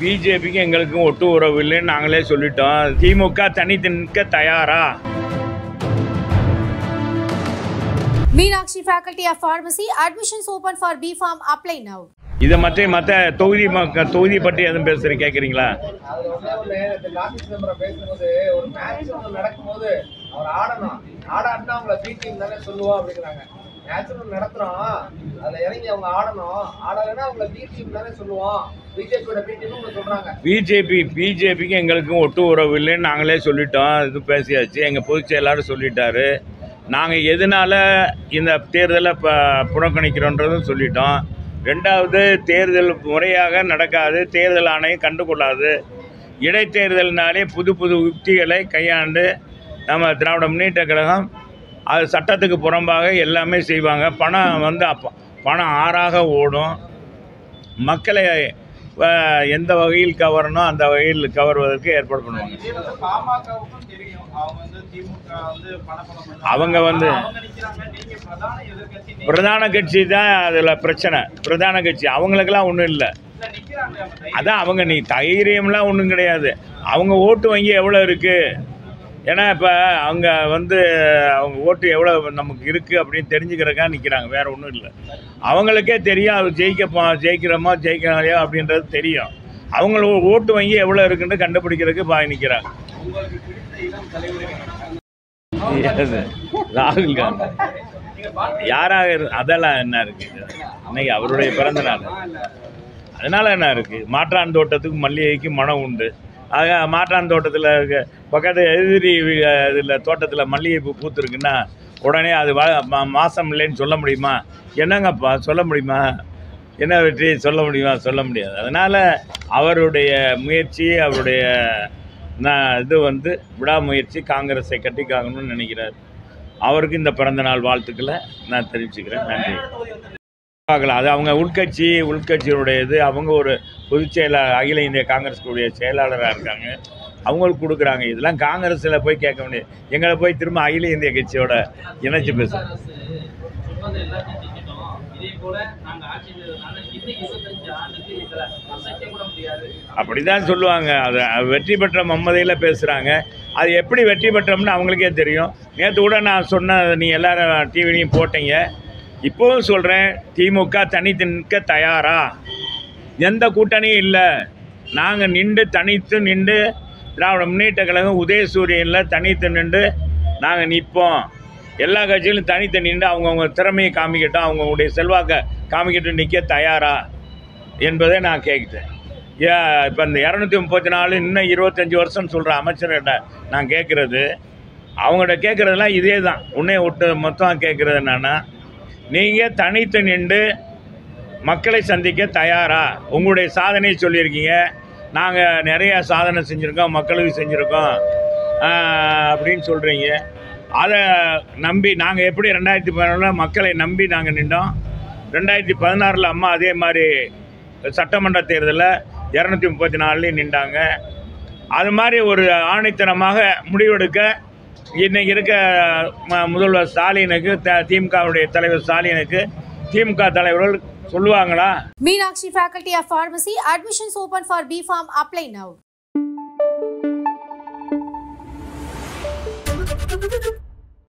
பிஜேபிக்கு எங்களுக்கும் ஒட்டு உறவு இல்லைன்னு நாங்களே சொல்லிட்டோம் திமுக தனித்து நிற்க தயாரா Meenakshi Faculty of Pharmacy, admissions open for B.Pharm. Apply now. இதை மற்ற மற்ற தொகுதி மக்க தொகுதி பற்றி எதுவும் பேசுகிறேன் கேட்குறீங்களா அதுல ஒண்ணே ஒண்ணு இந்த காந்தி சிதம்பரம் பேசும்போது ஒரு மேட்ச் ஒன்று நடக்கும்போது அவர் ஆடணும் ஆடாட்டினா அவங்கள பி டீம் தானே சொல்லுவோம் அப்படிங்கிறாங்க மேட்ச் ஒன்று நடத்துறோம் அதுல இறங்கி அவங்க ஆடணும் ஆடலைன்னா அவங்கள பி டீம் தானே சொல்லுவோம் பிஜேபியோட பி டீம் சொல்றாங்க பிஜேபி பிஜேபிக்கு எங்களுக்கும் ஒட்டு உறவு இல்லைன்னு நாங்களே சொல்லிட்டோம் இது பேசியாச்சு எங்கள் பொதுச் செயலாளர் சொல்லிட்டாரு நாங்கள் எதனால இந்த தேர்தலை ப புறக்கணிக்கிறோன்றதும் சொல்லிட்டோம் ரெண்டாவது தேர்தல் முறையாக நடக்காது தேர்தல் ஆணையம் கண்டுகொள்ளாது இடைத்தேர்தல்னாலே புது புது யுக்திகளை கையாண்டு நம்ம திராவிட முன்னேற்ற கழகம் அது சட்டத்துக்கு புறம்பாக எல்லாமே செய்வாங்க பணம் வந்து அப்போ பணம் ஆறாக ஓடும் மக்களை அஹ், எந்த வகையில் கவரணும் அந்த வகையில் கவர்வதற்கு ஏற்பாடு பண்ணுவாங்க இதே வந்து பாமகவுக்கும் தெரியும் அவங்க வந்து திமுக வந்து பணப்பணம் பண்றாங்க. அவங்க வந்து அவங்க நிக்கிறாங்க நீங்க பிரதான எதிர்க்கட்சி நீங்க பிரதான கட்சி தான் அதில் பிரச்சனை பிரதான கட்சி அவங்களுக்கெல்லாம் ஒன்றும் இல்லை இல்ல நிக்கிறாங்க அவங்க தைரியம். அதான் அவங்க நீ தைரியம்லாம் ஒன்றும் கிடையாது அவங்க ஓட்டு வங்கி எவ்வளோ இருக்குது ஏன்னா இப்போ அவங்க வந்து அவங்க ஓட்டு எவ்வளோ நமக்கு இருக்குது அப்படின்னு தெரிஞ்சுக்கிறக்கா நிற்கிறாங்க வேற ஒன்றும் இல்லை அவங்களுக்கே தெரியும் அது ஜெயிக்கப்போ ஜெயிக்கிறோமா ஜெயிக்கலையா அப்படின்றது தெரியும் அவங்கள ஓட்டு வங்கி எவ்வளோ இருக்குன்னு கண்டுபிடிக்கிறதுக்கு பா நிற்கிறாங்க உங்களுக்கு பிடித்த இளம் தலைவர் ராகுல் காந்தி யாராக இரு அதெல்லாம் என்ன இருக்கு இன்னைக்கு அவருடைய பிறந்த நாள் அதனால என்ன இருக்கு மாற்றான் தோட்டத்துக்கு மல்லிகைக்கு மனம் உண்டு ஆக மாற்றான் தோட்டத்தில் இருக்க பக்கத்து எதிரி இதில் தோட்டத்தில் மல்லிகைப்பூ பூத்துருக்குன்னா உடனே அது வா- மா- மாசம் இல்லைன்னு சொல்ல முடியுமா என்னங்கப்பா சொல்ல முடியுமா என்ன வெற்றி சொல்ல முடியுமா சொல்ல முடியாது அதனால் அவருடைய முயற்சி அவருடைய நான் இது வந்து விடாமுயற்சி காங்கிரஸை கட்டிக்காங்கணும்னு நினைக்கிறார் அவருக்கு இந்த பிறந்த நாள் வாழ்த்துக்களை நான் தெரிவிச்சுக்கிறேன் நன்றி பார்க்கலாம் அது அவங்க உள்கட்சி உள்கட்சியினுடைய இது அவங்க ஒரு பொதுச் செயலாளர் அகில இந்திய காங்கிரஸுடைய செயலாளராக இருக்காங்க அவங்களுக்கு கொடுக்குறாங்க இதெல்லாம் காங்கிரஸில் போய் கேட்க முடியாது எங்களை போய் திரும்ப அகில இந்திய கட்சியோட இணைச்சு பேசுகிறேன் சொன்னது எல்லாத்தையும் செஞ்சுட்டோம் இதே போல நாங்க ஆட்சி செய்ததுனால இன்னும் இருபத்தஞ்சு ஆண்டுக்கு இதுல அசைக்க கூட முடியாது அப்படி தான் சொல்லுவாங்க அது வெற்றி பெற்ற மம்மதையில் பேசுகிறாங்க அது எப்படி வெற்றி பெற்றோம்னு அவங்களுக்கே தெரியும் நேற்று கூட நான் சொன்ன நீ எல்லாரும் டிவிலையும் போட்டீங்க இப்போவும் சொல்கிறேன் திமுக தனித்து நிற்க தயாரா எந்த கூட்டணியும் இல்லை நாங்கள் நின்று தனித்து நின்று திராவிட முன்னேற்ற கழகம் உதயசூரியனில் தனித்து நின்று நாங்கள் நிற்போம் எல்லா கட்சியிலும் தனித்து நின்று அவங்கவுங்க திறமையை காமிக்கட்டும் அவங்கவுங்களுடைய செல்வாக்கை காமிக்கட்டும் நிற்க தயாரா என்பதை நான் கேட்குறேன் ஏன் இப்போ இந்த இரநூத்தி முப்பத்தி நாலு இன்னும் இருபத்தஞ்சி வருஷம் சொல்கிற அமைச்சர்கிட்ட நான் கேட்குறது அவங்கள்ட்ட கேட்குறதெல்லாம் இதே தான் உன்னே விட்டு மொத்தம் கேட்குறது என்னன்னா நீங்கள் தனித்து நின்று மக்களை சந்திக்க தயாரா உங்களுடைய சாதனையை சொல்லியிருக்கீங்க நாங்கள் நிறைய சாதனை செஞ்சுருக்கோம் மக்களுக்கு செஞ்சுருக்கோம் ஆஹ், அப்படின்னு சொல்கிறீங்க அதை நம்பி நாங்கள் எப்படி ரெண்டாயிரத்தி பதினொன்றில் மக்களை நம்பி நாங்கள் நின்றோம் ரெண்டாயிரத்தி பதினாறில் அம்மா அதே மாதிரி சட்டமன்ற தேர்தலில் இரநூத்தி முப்பத்தி நாலுலேயும் நின்றாங்க அது மாதிரி ஒரு ஆணைத்தனமாக முடிவெடுக்க இன்னைக்கு இருக்க ம- முதல்வர் ஸ்டாலினுக்கு த திமுகவுடைய தலைவர் ஸ்டாலினுக்கு திமுக தலைவர்கள் சொல்லுவாங்களா Meenakshi Faculty of Pharmacy, admissions open for B.Pharm. Apply now.